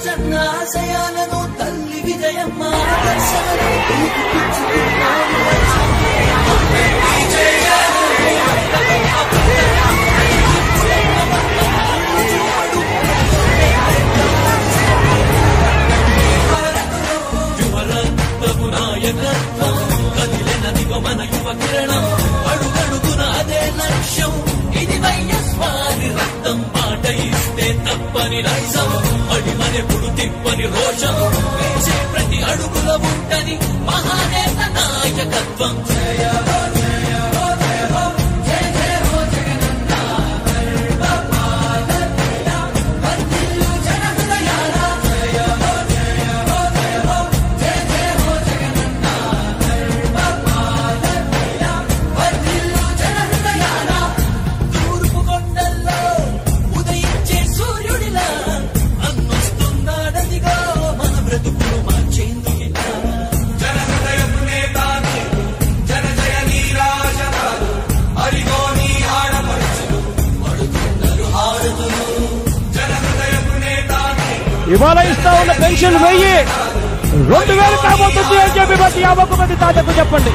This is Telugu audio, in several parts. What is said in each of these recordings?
రాజన్న ఆశయాలను తల్లి విజయమ్మ ఆదర్శాలను పుచ్చుకున్నాడు యువరక్తపు నాయకత్వం కదిలినదిగో మన యువ కిరణం అడుగడుగున అదే లక్ష్యం ఇది వైఎస్వారి రక్తం మాట ఇస్తే తప్పని నైజం అడిమనెప్పుడు తిప్పని రోషం వేసే ప్రతి అడుగుల ఉంటని మహానేత నాయకత్వం జయ హో, జయ హో, జయ హో, జయ జయ హో జగనన్న సర్వపాలనీయ, వర్ధిల్లు జన హృదయాల. జయ హో, జయ హో, జయ హో, జయ జయ హో జగనన్న సర్వపాలనీయ, వర్ధిల్లు జన హృదయాల. తూర్పు కొండల్లో ఉదయించే సూర్యుడిలా అన్నొస్తున్నాడదిగో మన బ్రతుకులు మార్చేందుకిలా జన హృదయపు నేతాని జన జయ నీరాజనాలు అరిగో నీ ఆడపడుచులు పడుతున్నారు హారతులు జన హృదయపు నేతాని ఇవాళ ఇస్తా ఉన్న పెన్షన్ వెయ్యి రెండు వేలు కాబోతుంది అని చెప్పి ప్రతి యాభై మంది తాతకు చెప్పండి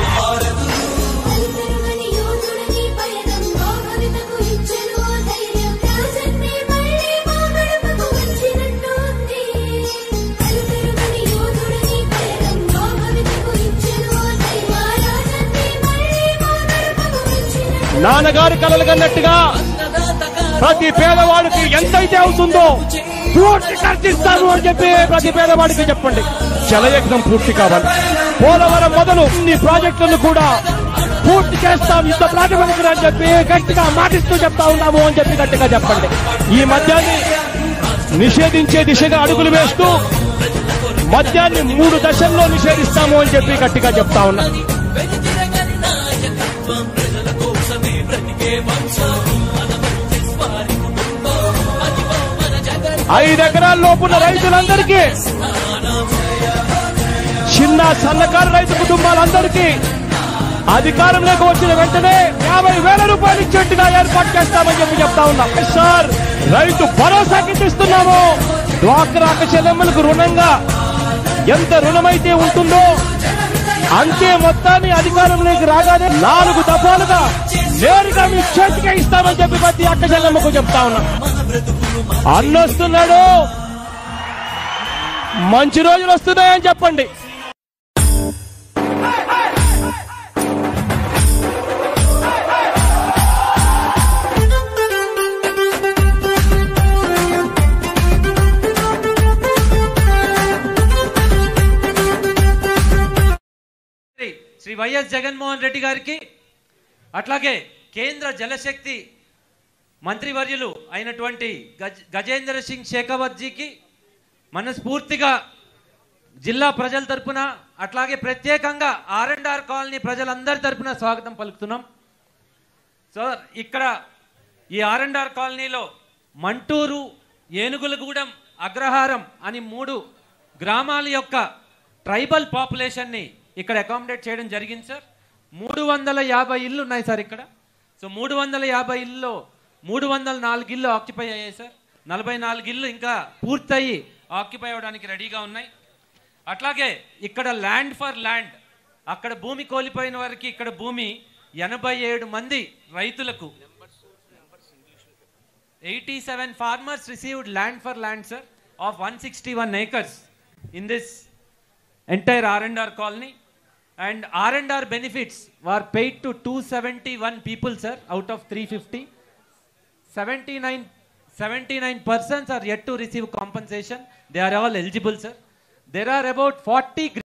అలుపెరుగని యోధుడని పయనంలో భవితకు ఇచ్చెను ఆ ధైర్యం. రాజన్నే మళ్ళీ మా గడపకు వచ్చినట్టు ఉంది. అలుపెరుగని యోధుడని పయనంలో భవితకు ఇచ్చెను ఆ ధైర్యం. ఆ రాజన్నే మళ్ళీ మా గడపకు వచ్చినట్టు నాన్నగారు కలలు కన్నట్టుగా ప్రతి పేదవాడికి ఎంతైతే అవుతుందో పూర్తి ఖర్చిస్తాను అని చెప్పి ప్రతి పేదవాడికి చెప్పండి జలయజ్ఞం పూర్తి కావాలి పోలవరం మొదలు ఇన్ని ప్రాజెక్టులను కూడా పూర్తి చేస్తాం ఇంత ప్రాతిపదికన అని చెప్పి గట్టిగా మాటిస్తూ చెప్తా ఉన్నాము అని చెప్పి గట్టిగా చెప్పండి ఈ మద్యాన్ని నిషేధించే దిశగా అడుగులు వేస్తూ మద్యాన్ని మూడు దశల్లో నిషేధిస్తాము అని చెప్పి గట్టిగా చెప్తా ఉన్నా వెనుతిరగని నాయకత్వం ప్రజల కోసమే బ్రతికే వంశం మన వారి కుటుంబం అదిగో మన జగన్ ఐదు ఎకరాల లోపున్న రైతులందరికీ చిన్న సన్నకారు రైతు కుటుంబాలందరికీ అధికారంలోకి వచ్చిన వెంటనే యాభై వేల రూపాయలు ఇచ్చేట్టుగా ఏర్పాటు చేస్తామని చెప్పి చెప్తా ఉన్నాం సార్ రైతు భరోసా కిందిస్తున్నాము డ్వాక్రా చెల్లెమ్మలకు రుణంగా ఎంత రుణమైతే ఉంటుందో అంతే మొత్తాన్ని అధికారంలోకి రాగానే నాలుగు దఫాలుగా నేరుగా మీ చేతికే ఇస్తామని చెప్పి ప్రతి అక్క చెల్లెమ్మకు చెప్తా ఉన్నాం అన్నొస్తున్నాడు మంచి రోజులు వస్తున్నాయని చెప్పండి శ్రీ శ్రీ వైఎస్ జగన్మోహన్ రెడ్డి గారికి అట్లాగే కేంద్ర జలశక్తి మంత్రివర్యులు అయినటువంటి గజ్ గజేంద్ర సింగ్ షేకావత్ జీకి మనస్ఫూర్తిగా జిల్లా ప్రజల తరపున అట్లాగే ప్రత్యేకంగా ఆర్ అండ్ ఆర్ కాలనీ ప్రజలందరి తరపున స్వాగతం పలుకుతున్నాం సో ఇక్కడ ఈ ఆర్ అండ్ ఆర్ కాలనీలో మంటూరు ఏనుగులగూడెం అగ్రహారం అని మూడు గ్రామాల యొక్క ట్రైబల్ పాపులేషన్ని ఇక్కడ అకామిడేట్ చేయడం జరిగింది సార్ మూడు వందల యాభై ఇల్లు ఉన్నాయి సార్ ఇక్కడ సో మూడు వందల యాభై ఇల్లు మూడు వందల నాలుగు ఇల్లు ఆక్యుపై అయ్యాయి సార్ నలభై నాలుగు ఇల్లు ఇంకా పూర్తయి ఆక్యుపై అవ్వడానికి రెడీగా ఉన్నాయి అట్లాగే ఇక్కడ ల్యాండ్ ఫర్ ల్యాండ్ అక్కడ భూమి కోల్పోయిన వారికి ఇక్కడ భూమి ఎనభై ఏడు మంది రైతులకు eighty seven farmers received land for land sir of one sixty one acres in this entire R and R colony and R and R benefits were paid to two seventy one people sir out of three fifty 79 79 persons are yet to receive compensation they are all eligible sir there are about 40